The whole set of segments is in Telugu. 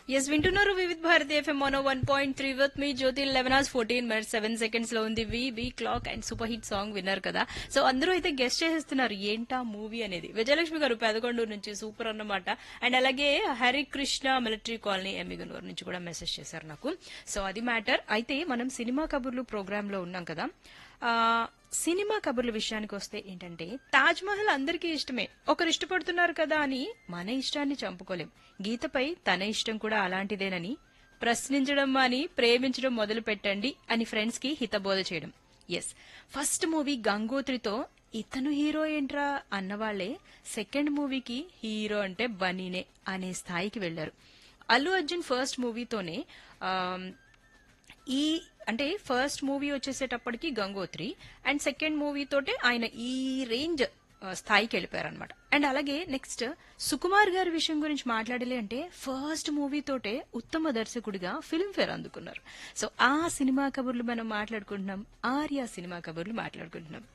ఎస్ వింటున్నారు Vividh Bharati FM mono one point three with me Jyothi eleven hours fourteen minutes seven seconds లో ఉంది V B clock and super hit song విన్నారు కదా సో అందరూ అయితే గెస్ట్ చేసేస్తున్నారు ఏంటా మూవీ అనేది విజయలక్ష్మి గారు పెదకొండూరు నుంచి సూపర్ అన్నమాట అండ్ అలాగే హరికృష్ణ మిలిటరీ కాలనీ ఎమ్మిగనూరు నుంచి కూడా మెసేజ్ చేశారు నాకు సో అది మ్యాటర్ అయితే మనం సినిమా కబుర్లు ప్రోగ్రామ్ లో ఉన్నాం కదా ఆ, సినిమా కబుర్ల విషయానికి వస్తే ఏంటంటే తాజ్ మహల్ అందరికీ ఇష్టమే ఒకరు ఇష్టపడుతున్నారు కదా అని మన ఇష్టాన్ని చంపుకోలేం గీతపై తన ఇష్టం కూడా అలాంటిదేనని ప్రశ్నించడం అని ప్రేమించడం మొదలు పెట్టండి అని ఫ్రెండ్స్ కి హితబోధ చేయడం ఎస్ ఫస్ట్ మూవీ గంగోత్రితో ఇతను హీరో ఏంట్రా అన్నవాళ్లే సెకండ్ మూవీకి హీరో అంటే బనీనే అనే స్థాయికి వెళ్లారు అల్లు అర్జున్ ఫస్ట్ మూవీతోనే ఆమ్, ఈ అంటే ఫస్ట్ మూవీ వచ్చేసేటప్పటికి గంగోత్రి అండ్ సెకండ్ మూవీ తోటే ఆయన ఈ రేంజ్ ఆ, స్థాయికి వెళ్ళిపోయారు అనమాట అండ్ అలాగే నెక్స్ట్ సుకుమార్ గారి విషయం గురించి మాట్లాడాలి అంటే ఫస్ట్ మూవీ తోటే ఉత్తమ దర్శకుడిగా ఫిల్మ్ఫేర్ అందుకున్నారు సో ఆ సినిమా కబుర్లు మనం మాట్లాడుకుంటున్నాం ఆర్యా సినిమా కబుర్లు మాట్లాడుకుంటున్నాం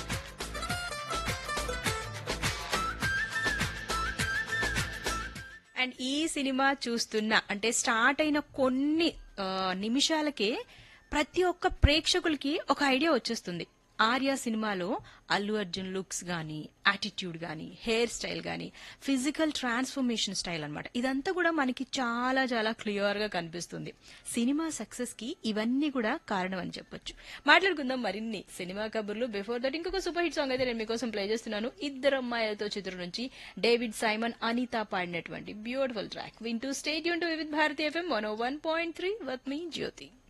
అండ్ ఈ సినిమా చూస్తున్న అంటే స్టార్ట్ అయిన కొన్ని ఆ, నిమిషాలకే ప్రతి ఒక్క ప్రేక్షకులకి ఒక ఐడియా వచ్చేస్తుంది ఆర్య సినిమాలో అల్లు అర్జున్ లుక్స్ గానీ యాటిట్యూడ్ గానీ హెయిర్ స్టైల్ గానీ ఫిజికల్ ట్రాన్స్ఫర్మేషన్ స్టైల్ అన్నమాట ఇదంతా కూడా మనకి చాలా చాలా క్లియర్ గా కనిపిస్తుంది సినిమా సక్సెస్ కి ఇవన్నీ కూడా కారణం అని చెప్పొచ్చు మాట్లాడుకుందాం మరిన్ని సినిమా కబుర్లు బిఫోర్ దట్ ఇంకొక సూపర్ హిట్ సాంగ్ అయితే నేను మీకోసం ప్లే చేస్తున్నాను ఇద్దరు అమ్మాయిలతో చిత్రం నుంచి డేవిడ్ సైమన్ అనిత పాడినటువంటి బ్యూటిఫుల్ ట్రాక్ వింటూ stay tuned to Vividh Bharati FM one one point three with me Jyothi